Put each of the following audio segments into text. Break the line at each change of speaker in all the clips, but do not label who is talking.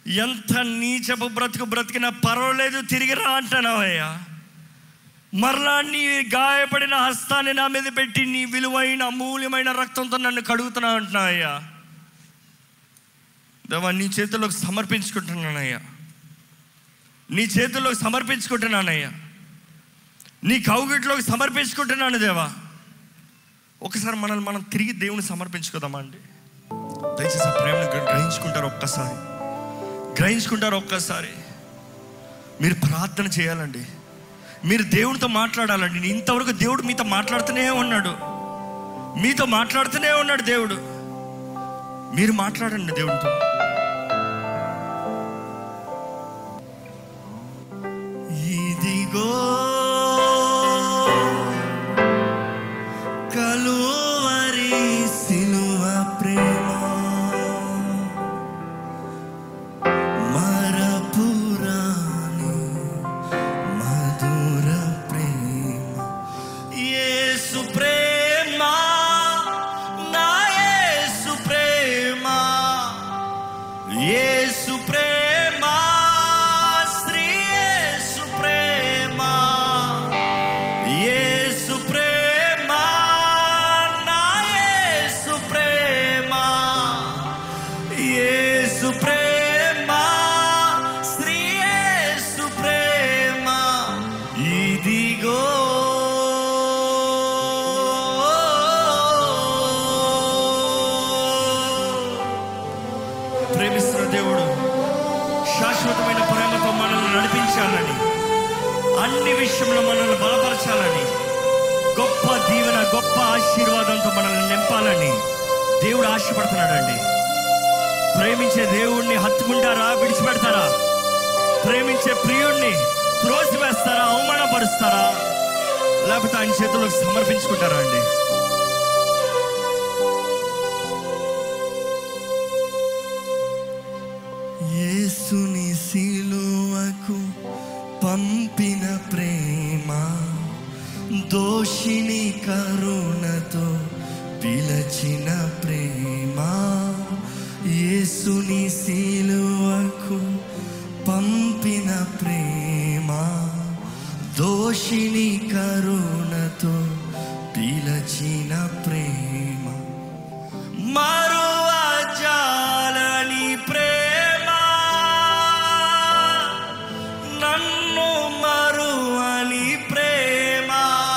ఎంత నీచపు బ్రతుకు బ్రతికినా పర్వాలేదు తిరిగి రా అంటున్నావయ్యా మరలా నీ గాయపడిన హస్తాన్ని నా మీద పెట్టి నీ విలువైన అమూల్యమైన రక్తంతో నన్ను కడుగుతున్నావు అంటున్నావయ్యా దేవా నీ చేతుల్లోకి సమర్పించుకుంటున్నానయ్యా నీ చేతుల్లోకి సమర్పించుకుంటున్నానయ్యా నీ కౌగిట్లోకి సమర్పించుకుంటున్నాను దేవా ఒకసారి మనల్ని మనం తిరిగి దేవుని సమర్పించుకుందామా అండి దయచేసి ఆ ప్రేమను గ్ర- గ్రహించుకుంటారు ఒక్కసారి గ్రహించుకుంటారు ఒక్కసారి మీరు ప్రార్థన చేయాలండి మీరు దేవునితో మాట్లాడాలండి ఇంతవరకు దేవుడు మీతో మాట్లాడుతూనే ఉన్నాడు మీతో మాట్లాడుతూనే ఉన్నాడు దేవుడు మీరు మాట్లాడండి దేవునితో ఇదిగో కలువరి సిలువ ప్రేమ మరపురాని మధుర ప్రేమ యేసు ప్రేమ నా యేసు ప్రేమ యేసు ప్రేమ శ్రీ యేసు ప్రేమ యేసు ప్రేమ నా యేసు ప్రేమ యేసు ప్రేమ శ్రీ యేసు ప్రేమ ఇదిగో ప్రేమిస్తున్న దేవుడు శాశ్వతమైన ప్రేమతో మనల్ని నడిపించాలని అన్ని విషయంలో మనల్ని బలపరచాలని గొప్ప దీవెన గొప్ప ఆశీర్వాదంతో మనల్ని నింపాలని దేవుడు ఆశపడుతున్నాడండి ప్రేమించే దేవుణ్ణి హత్తుకుంటారా విడిచిపెడతారా ప్రేమించే ప్రియుణ్ణి త్రోసివేస్తారా అవమానపరుస్తారా లేకపోతే ఆయన చేతుల్లోకి సమర్పించుకుంటారా అండి యేసుని సిలువకు పంపిన ప్రేమ దోషిని కరుణతో పిలచిన ప్రేమ యేసుని సిలువకు పంపిన ప్రేమ దోషిని కరుణతో పిలచిన ప్రేమ మరువజాలని ప్రేమ నన్ను మరువని ప్రేమ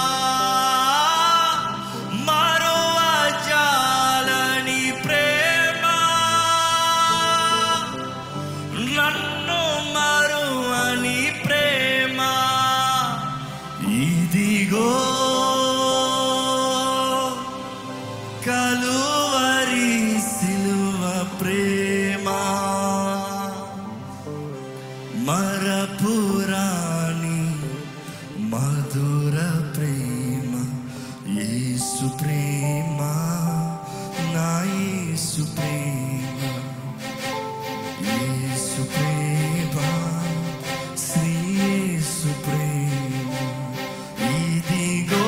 మరువజాలని ప్రేమ నన్ను మరువని ప్రేమ ఇదిగో కలువరి సిలువ ప్రేమ మరపురాని మధుర ప్రేమ యేసు ప్రేమ నా యేసు ప్రేమ యేసు ప్రేమ శ్రీ యేసు ప్రేమ ఇదిగో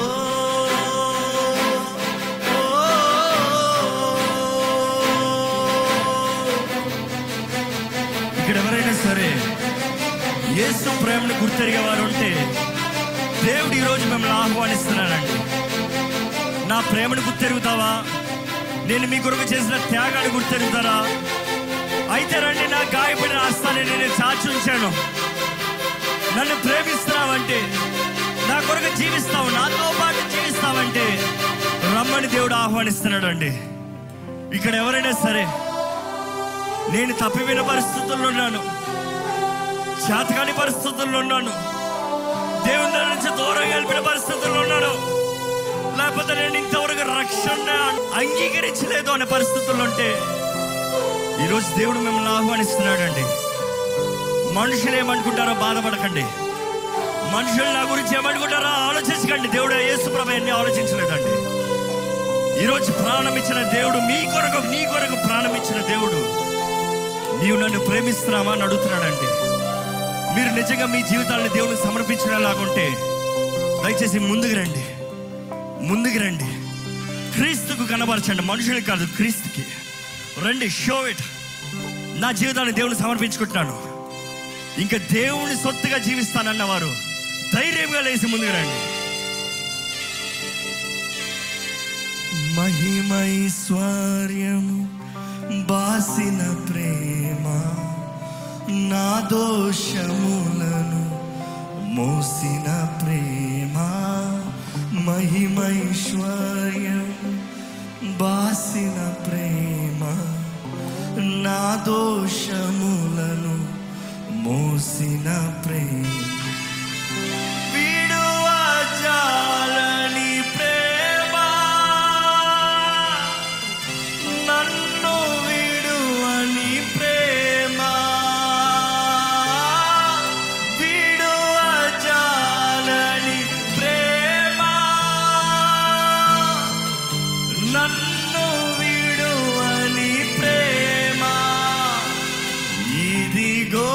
ఇక్కడ ఎవరైనా సరే యేసు ప్రేమను గుర్తెరిగే వారు ఉంటే దేవుడు ఈరోజు మిమ్మల్ని ఆహ్వానిస్తున్నానండి నా ప్రేమను గుర్తెరుగుతావా నేను మీ కొరకు చేసిన త్యాగాన్ని గుర్తెరుగుతారా అయితే రండి నా గాయపడిన హస్తాన్ని నేను చాచి ఉంచాను నన్ను ప్రేమిస్తున్నావంటే నా కొరకు జీవిస్తావు నాతో పాటు జీవిస్తావంటే రమ్మని దేవుడు ఆహ్వానిస్తున్నాడు అండి ఇక్కడ ఎవరైనా సరే నేను తప్పిపోయిన పరిస్థితుల్లో ఉన్నాను చేతకాని పరిస్థితుల్లో ఉన్నాను దేవుని దగ్గర నుంచి దూరం కలిపిన పరిస్థితుల్లో ఉన్నాను లేకపోతే నేను ఇంతవరకు రక్షణ అంగీకరించలేదు అనే పరిస్థితుల్లో ఉంటే ఈరోజు దేవుడు మిమ్మల్ని ఆహ్వానిస్తున్నాడండి మనుషులు ఏమనుకుంటారో బాధపడకండి మనుషులు నా గురించి ఏమనుకుంటారో ఆలోచించకండి దేవుడు యేసుప్రభ ఎన్ని ఆలోచించలేదండి ఈరోజు ప్రాణం ఇచ్చిన దేవుడు మీ కొరకు నీ కొరకు ప్రాణం ఇచ్చిన దేవుడు నీవు నన్ను ప్రేమిస్తున్నావా అని అడుగుతున్నాడండి మీరు నిజంగా మీ జీవితాలను దేవునికి సమర్పించినలాగుంటే దయచేసి ముందుకు రండి ముందుకు రండి క్రీస్తుకు కనబరచండి మనుషులకు కాదు క్రీస్తుకి రండి షో ఇట్ నా జీవితాన్ని దేవుని సమర్పించుకుంటున్నాను ఇంకా దేవుని సొత్తుగా జీవిస్తానన్న వారు ధైర్యంగా లేచి ముందుకు రండి మహిమైశ్వర్యము బాసిన ప్రేమ నా దోషములను మోసిన ప్రేమ మహిమైశ్వర్యం బాసిన ప్రేమ నా దోషములను మోసిన ప్రేమ విడువజాలని ప్రేమ నన్ను విడువని ప్రేమ విడువజాలని ప్రేమ నన్ను విడువని ప్రేమ ఇదిగో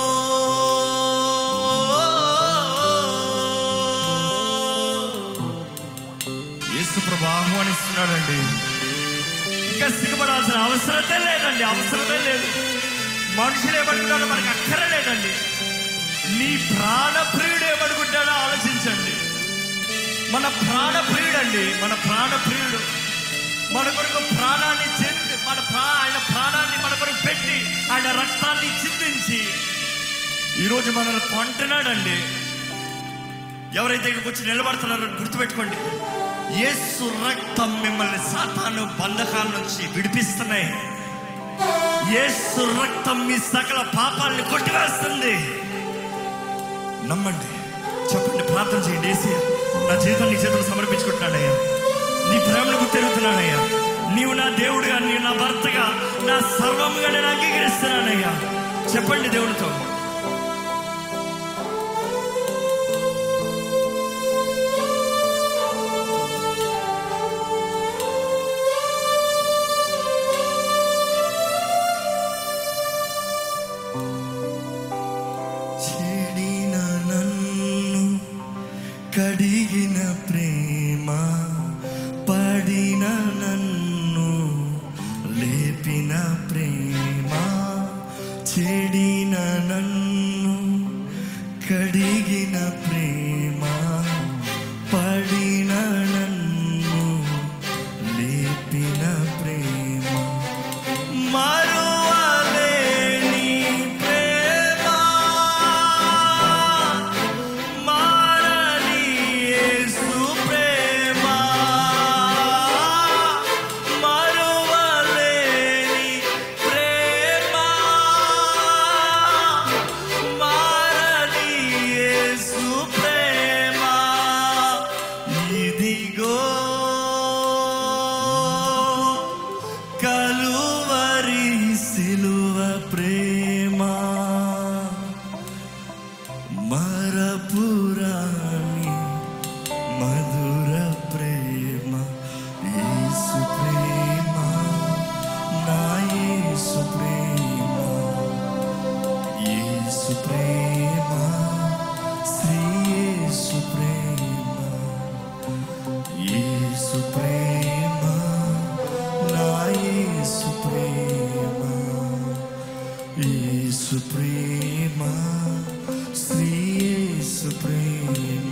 యేసు ప్రభు ఆహ్వానిస్తున్నాడండి ఇంకా సిగ్గుపడాల్సిన అవసరమే లేదండి అవసరమే లేదు మనుషులు ఏమనుకుంటాడో మనకి అక్కర లేదండి నీ ప్రాణ ప్రియుడు ఏమనుకుంటాడో ఆలోచించండి మన ప్రాణ ప్రియుడండి మన ప్రాణ ప్రియుడు మన కొరకు ప్రాణాన్ని చెంది మన ప్రా ఆయన ప్రాణాన్ని మన కొరకు పెట్టి ఆయన రక్తాన్ని చిందించి ఈరోజు మనల్ని కొంటున్నాడండి ఎవరైతే ఇక్కడికి వచ్చి నిలబడుతున్నారో గుర్తుపెట్టుకోండి యేసు రక్తం మిమ్మల్ని సాతాను బంధకాల నుంచి విడిపిస్తున్నాయి యేసు రక్తం మీ సకల పాపాలని కొట్టివేస్తుంది నమ్మండి చెప్పండి ప్రార్థన చేయండి ఏసీ నా జీవితం నీ చేతులు సమర్పించుకుంటున్నాడయ్యా నీ ప్రేమను తిరుగుతున్నానయ్యా నీవు నా దేవుడుగా నీవు నా భర్తగా నా సర్వముగా నేను అంగీకరిస్తున్నానయ్యా చెప్పండి దేవుడితో చెడిన నన్ను కడిగిన ప్రేమ పడిన నన్ను లేపిన ప్రేమ చెడిన నన్ను కడిగిన ప్రేమ పడిన నన్ను లేపిన ప్రేమ మరువలేని ప్రేమ మారని యేసు ప్రేమ మరువలేని ప్రేమ మారని యేసు ప్రేమ ఇదిగో కలువరి సిలువ ప్రేమ మరపురాని మధుర ప్రేమ యేసు ప్రేమ నా యేసు ప్రేమ యేసు ప్రేమ శ్రీ యేసు ప్రేమ యేసు ప్రేమ నా యేసు ప్రేమ యేసు ప్రేమ శ్రీ యేసు ప్రేమ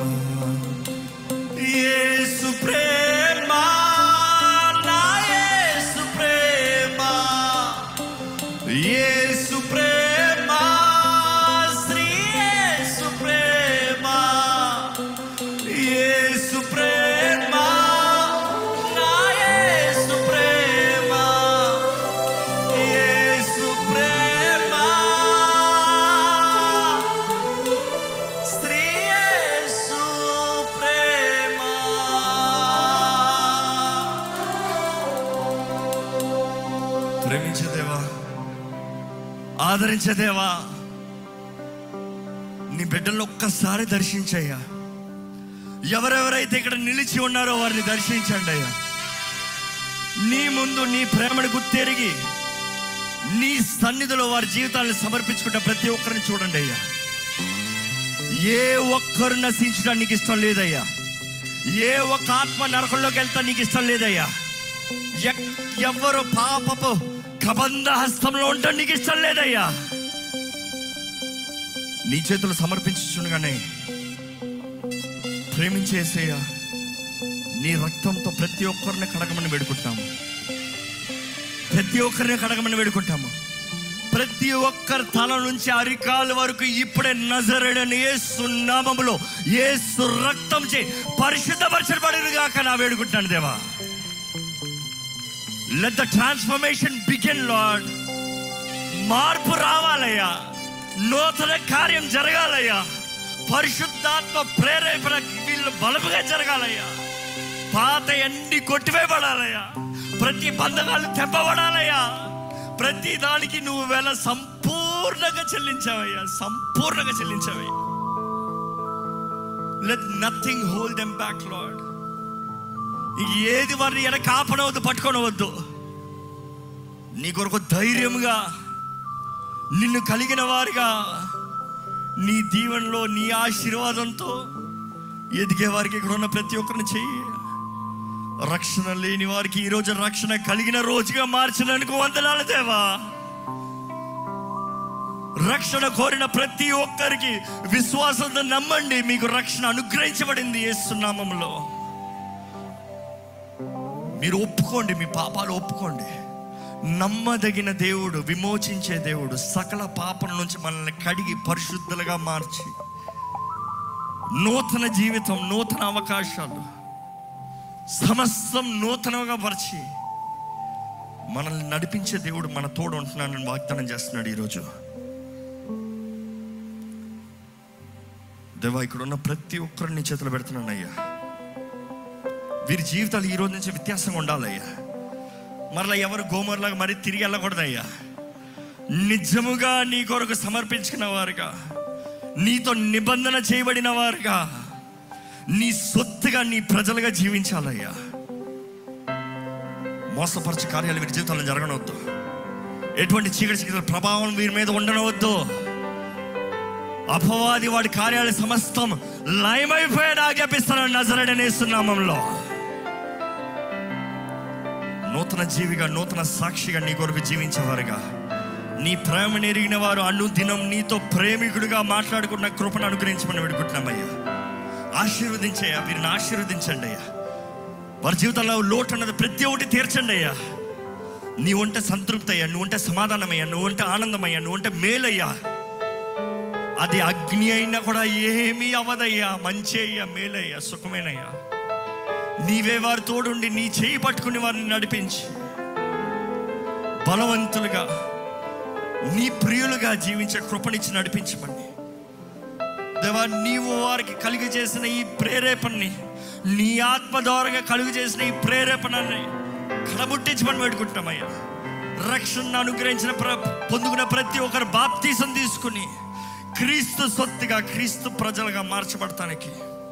యేసు ప్రేమ నా యేసు ప్రేమ యేసు ప్రేమ శ్రీ యేసు ప్రేమ యేసు ప్రేమ నా యేసు ప్రేమ యేసు ప్రేమ స్త్రీ యేసు ప్రేమ ప్రేమించే దేవా ఆదరించే దేవా నీ బిడ్డలను ఒక్కసారి దర్శించయ్యా ఎవరెవరైతే ఇక్కడ నిలిచి ఉన్నారో వారిని దర్శించండి అయ్యా నీ ముందు నీ ప్రేమను గుర్తెరిగి నీ సన్నిధిలో వారి జీవితాలను సమర్పించుకుంటే ప్రతి ఒక్కరిని చూడండి అయ్యా ఏ ఒక్కరు నశించడం నీకు ఇష్టం లేదయ్యా ఏ ఒక్క ఆత్మ నరకంలోకి వెళ్తా నీకు ఇష్టం లేదయ్యా ఎక్- ఎవ్వరు పాపపు కబంధ హస్తంలో ఉండటం నీకు ఇష్టం లేదయ్యా నీ చేతులు సమర్పించుచుండగానే ప్రేమించేసేయా నీ రక్తంతో ప్రతి ఒక్కరిని కడగమని వేడుకుంటాము ప్రతి ఒక్కరిని కడగమని వేడుకుంటాము ప్రతి ఒక్కరి తల నుంచి అరికాల వరకు ఇప్పుడే నజరడని యేసు నామములో యేసు రక్తం చే పరిశుద్ధపరచబడిన గాక నా వేడుకుంటాను దేవా let the transformation begin Lord మార్పు రావాలయ్యా నూతన కార్యం జరగాలయ్యా పరిశుద్ధాత్మ ప్రేరేపణ వీళ్ళు బలముగా జరగాలయ్యా పాత అన్ని కొట్టివేయబడాలయ్యా ప్రతి బంధకాలు తెప్పబడాలయ్యా ప్రతి దానికి నువ్వు వేళ సంపూర్ణంగా చెల్లించావయ్యా సంపూర్ణంగా చెల్లించావయ్యా let nothing hold them back Lord ఏది వారిని ఎన కాపనవద్దు పట్టుకోనవద్దు నీ కొరకు ధైర్యముగా నిన్ను కలిగిన వారిగా నీ దీవెనలో నీ ఆశీర్వాదంతో ఎదిగే వారికి ఇక్కడ ఉన్న ప్రతి ఒక్కరిని చెయ్యి రక్షణ లేని వారికి ఈ రోజు రక్షణ కలిగిన రోజుగా మార్చినందుకు వందనాలు దేవా రక్షణ కోరిన ప్రతి ఒక్కరికి విశ్వాసంతో నమ్మండి మీకు రక్షణ అనుగ్రహించబడింది యేసునామంలో మీరు ఒప్పుకోండి మీ పాపాలు ఒప్పుకోండి నమ్మదగిన దేవుడు విమోచించే దేవుడు సకల పాపల నుంచి మనల్ని కడిగి పరిశుద్ధులుగా మార్చి నూతన జీవితం నూతన అవకాశాలు సమస్తం నూతనంగా పరిచి మనల్ని నడిపించే దేవుడు మన తోడు ఉంటున్నానని వాగ్దానం చేస్తున్నాడు ఈరోజు దేవా ఇక్కడ ఉన్న ప్రతి ఒక్కరిని చేతులు పెడుతున్నాను అయ్యా వీరి జీవితాలు ఈ రోజు నుంచి వ్యత్యాసంగా ఉండాలయ్యా మరలా ఎవరు గోమర్లాగా మరి తిరిగి వెళ్ళకూడదయ్యా నిజముగా నీ కొరకు సమర్పించుకున్న వారుగా నీతో నిబంధన చేయబడిన వారుగా నీ సొత్తుగా నీ ప్రజలుగా జీవించాలయ్యా మోసపరచు కార్యాలు వీరి జీవితంలో జరగనవద్దు ఎటువంటి చీకటి చీకటి ప్రభావం వీరి మీద ఉండనవద్దు అపవాది వాడి కార్యాల సమస్తం లయమైపోయాడు ఆజ్ఞాపిస్తున్నాడు నజరడనేస్తున్నామంలో నూతన జీవిగా నూతన సాక్షిగా నీ కొరకు జీవించేవారుగా నీ ప్రేమ నెరిగిన వారు అనుదినం నీతో ప్రేమికుడిగా మాట్లాడుకున్న కృపను అనుగ్రహించమని వేడుకుంటున్నామయ్యా ఆశీర్వదించయ్యా వీరిని ఆశీర్వదించండి అయ్యా వారి జీవితంలో లోటు అన్నది ప్రతి ఒక్కటి తీర్చండి అయ్యా నీ ఉంటే సంతృప్తి అయ్యా నువ్వు ఉంటే సమాధానమయ్యా నువ్వు ఉంటే ఆనందమయ్యా నువ్వు ఉంటే మేలయ్యా అది అగ్ని అయినా కూడా ఏమీ అవదయ్యా మంచి అయ్యా మేలయ్యా సుఖమేనయ్యా నీవే వారి తోడుండి నీ చేయి పట్టుకుని వారిని నడిపించి బలవంతులుగా నీ ప్రియులుగా జీవించే కృపనిచ్చి నడిపించమని దేవా నీవు వారికి కలిగి చేసిన ఈ ప్రేరేపణని నీ ఆత్మ ద్వారంగా కలుగు చేసిన ఈ ప్రేరేపణని కడబుట్టించమని పెట్టుకుంటామయ్యా రక్షణ అనుగ్రహించిన ప్ర పొందుకున్న ప్రతి ఒక్కరు బాప్తీసం తీసుకుని క్రీస్తు సొత్తుగా క్రీస్తు ప్రజలుగా మార్చబడటానికి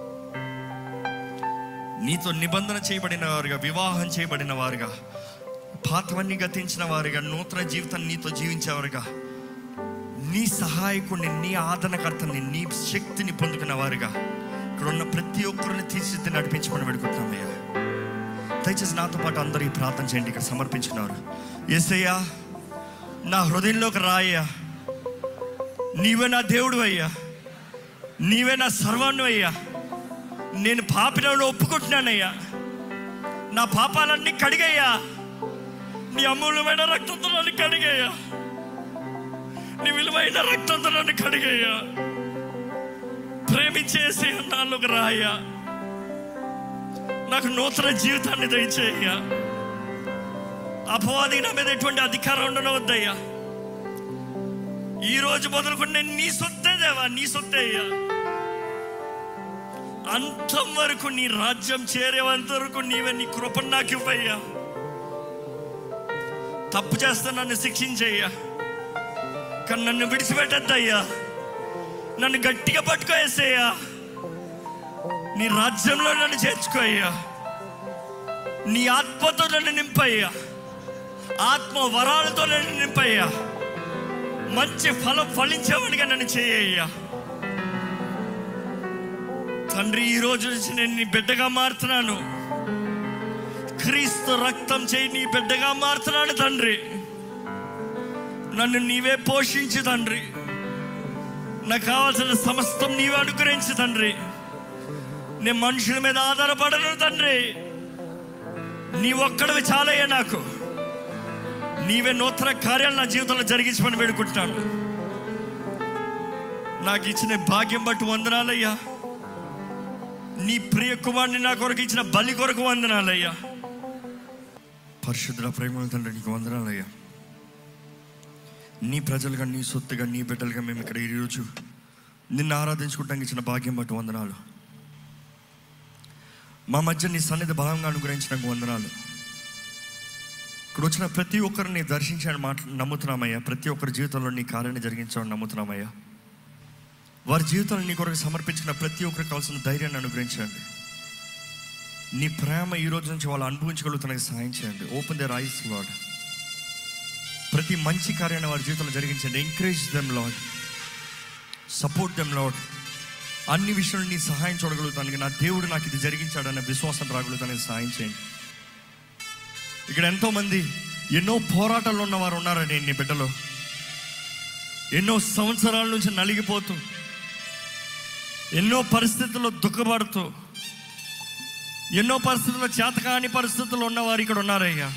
నీతో నిబంధన చేయబడిన వారుగా వివాహం చేయబడిన వారుగా పాతవన్నీ గతించిన వారుగా నూతన జీవితాన్ని నీతో జీవించేవారుగా నీ సహాయకుడిని నీ ఆదరణకర్తని నీ శక్తిని పొందుకున్న వారుగా ఇక్కడ ఉన్న ప్రతి ఒక్కరిని తీర్చిదిద్ది నడిపించమని పెడుకుంటున్నామయ్యా దయచేసి నాతో పాటు అందరూ ఈ ప్రార్థన చేయండి ఇక్కడ సమర్పించున్నారు ఎస్ఐయా నా హృదయంలోకి రాయ్యా నీవే నా దేవుడు అయ్యా నీవే నా సర్వాన్ని అయ్యా నేను పాపిలను ఒప్పుకుంటున్నానయ్యా నా పాపాలన్నీ కడిగయ్యా నీ అమూల్యమైన రక్తంతో నన్ను కడిగయ్యా నీ విలువైన రక్తంతో నన్ను కడిగయ్యా ప్రేమించేసి నాలోకి రాయ్యా నాకు నూతన జీవితాన్ని దయచేయ్యా అపవాది నా మీద ఎటువంటి అధికారం ఉండనవద్దయ్యా ఈ రోజు మొదలుకొని నేను నీ సొత్తే దేవా నీ సొత్తే అయ్యా అంతం వరకు నీ రాజ్యం చేరేంత వరకు నీవే నీ కృపను నాకు ఇవ్వయ్యా తప్పు చేస్తే నన్ను శిక్షించయ్యా కానీ నన్ను విడిచిపెట్టద్దయ్యా నన్ను గట్టిగా పట్టుకోయేసయ్యా నీ రాజ్యంలో నన్ను చేర్చుకోయ్యా నీ ఆత్మతో నన్ను నింపయ్యా ఆత్మ వరాలతో నన్ను నింపయ్యా మంచి ఫలం ఫలించేవాడిగా నన్ను చేయ్యా తండ్రి ఈ రోజు నుంచి నేను నీ బిడ్డగా మారుతున్నాను క్రీస్తు రక్తం చేయి నీ బిడ్డగా మారుతున్నాను తండ్రి నన్ను నీవే పోషించు తండ్రి నాకు కావాల్సిన సమస్తం నీవే అనుగ్రహించు తండ్రి నేను మనుషుల మీద ఆధారపడను తండ్రి నీ ఒక్కడివి చాలయ్యా నాకు నీవే నూతన కార్యాలు నా జీవితంలో జరిగించమని వేడుకుంటున్నాను నాకు ఇచ్చిన భాగ్యం బట్టి వందనాలయ్యా నీ ప్రియ కుమారుని నా కొరకు ఇచ్చిన బలి కొరకు వందనాలయ్యా పరిశుద్ధ ప్రేమ తండ్రి నీకు వందనాలయ్యా నీ ప్రజలుగా నీ సొత్తుగా నీ బిడ్డలుగా మేము ఇక్కడ ఈరోజు నిన్ను ఆరాధించుకుంటానికి ఇచ్చిన భాగ్యం బట్టి వందనాలు మా మధ్య నీ సన్నిధి భాగంగా అనుగ్రహించినందుకు వందనాలు ఇక్కడ వచ్చిన ప్రతి ఒక్కరిని దర్శించాలని మాట నమ్ముతున్నామయ్యా ప్రతి ఒక్కరి జీవితంలో నీ కార్యాన్ని జరిగించాలని నమ్ముతున్నామయ్యా వారి జీవితాన్ని నీ కొరకు సమర్పించిన ప్రతి ఒక్కరికి కావాల్సిన ధైర్యాన్ని అనుగ్రహించండి నీ ప్రేమ ఈ రోజు నుంచి వాళ్ళు అనుభవించగలుగుతానికి సహాయం చేయండి ఓపెన్ ద రైస్ లాడ్ ప్రతి మంచి కార్యాన్ని వారి జీవితంలో జరిగించండి encourage them Lord support them Lord అన్ని విషయాలు నీ సహాయం చూడగలుగుతానికి నా దేవుడు నాకు ఇది జరిగించాడన్న విశ్వాసం రాగలుగుతానికి సహాయం చేయండి ఇక్కడ ఎంతో మంది ఎన్నో పోరాటాలు ఉన్నవారు ఉన్నారండి నీ బిడ్డలో ఎన్నో సంవత్సరాల నుంచి నలిగిపోతూ ఎన్నో పరిస్థితుల్లో దుఃఖపడుతూ ఎన్నో పరిస్థితుల్లో చేతకాని పరిస్థితుల్లో ఉన్నవారు ఇక్కడ ఉన్నారయ్యా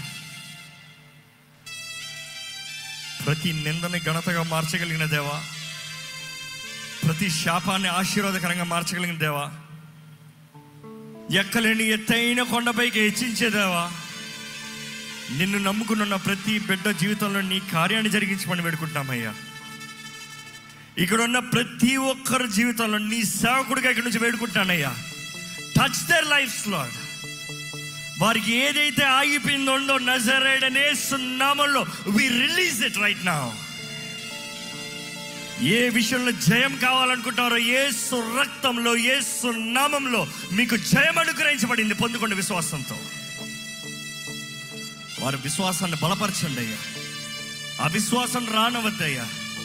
ప్రతి నిందని ఘనతగా మార్చగలిగిన దేవా ప్రతి శాపాన్ని ఆశీర్వాదకరంగా మార్చగలిగిన దేవా ఎక్కలేని ఎత్తైన కొండపైకి హెచ్చించే దేవా నిన్ను నమ్ముకున్న ప్రతి బిడ్డ జీవితంలో నీ కార్యాన్ని జరిగించమని వేడుకుంటున్నామయ్యా ఇక్కడ ఉన్న ప్రతి ఒక్కరి జీవితంలో నీ సేవకుడిగా ఇక్కడ నుంచి వేడుకుంటానయ్యా టచ్ దర్ లైఫ్ లాడ్ వారికి ఏదైతే ఆగిపోయిందో ఉందో నజరేడ్ అనే సున్నామంలో వి రిలీజ్ ఇట్ రైట్ నా ఏ విషయంలో జయం కావాలనుకుంటారో ఏ రక్తంలో ఏ నామంలో మీకు జయం అనుగ్రహించబడింది పొందుకోండి విశ్వాసంతో వారి విశ్వాసాన్ని బలపరచండి అయ్యా ఆ విశ్వాసం రానవద్దయ్యా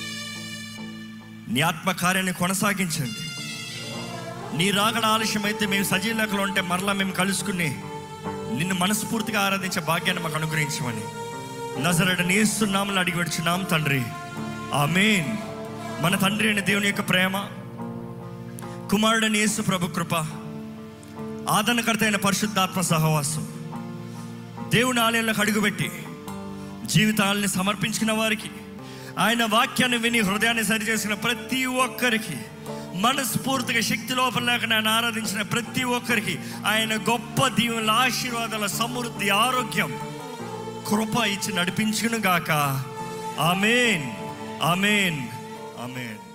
నీ ఆత్మ కార్యాన్ని కొనసాగించండి నీ రాకడ ఆలస్యం అయితే మేము సజీవ లెక్కలో ఉంటే మరలా మేము కలుసుకుని నిన్ను మనస్ఫూర్తిగా ఆరాధించే భాగ్యాన్ని మాకు అనుగ్రహించమని నజరడ నేస్తున్నామని అడిగి వచ్చున్నాం తండ్రి ఆమెన్ మన తండ్రి అయిన దేవుని యొక్క ప్రేమ కుమారుడని యేసు ప్రభు కృప ఆదరణకర్త అయిన పరిశుద్ధాత్మ సహవాసం దేవుని ఆలయంలోకి అడుగుపెట్టి జీవితాలని సమర్పించిన వారికి ఆయన వాక్యాన్ని విని హృదయాన్ని సరిచేసిన ప్రతి ఒక్కరికి మనస్ఫూర్తిగా శక్తి లోపల లేక ఆయన ఆరాధించిన ప్రతి ఒక్కరికి ఆయన గొప్ప దీవుల ఆశీర్వాదాల సమృద్ధి ఆరోగ్యం కృప ఇచ్చి నడిపించును గాక ఆమెన్ ఆమెన్ ఆమెన్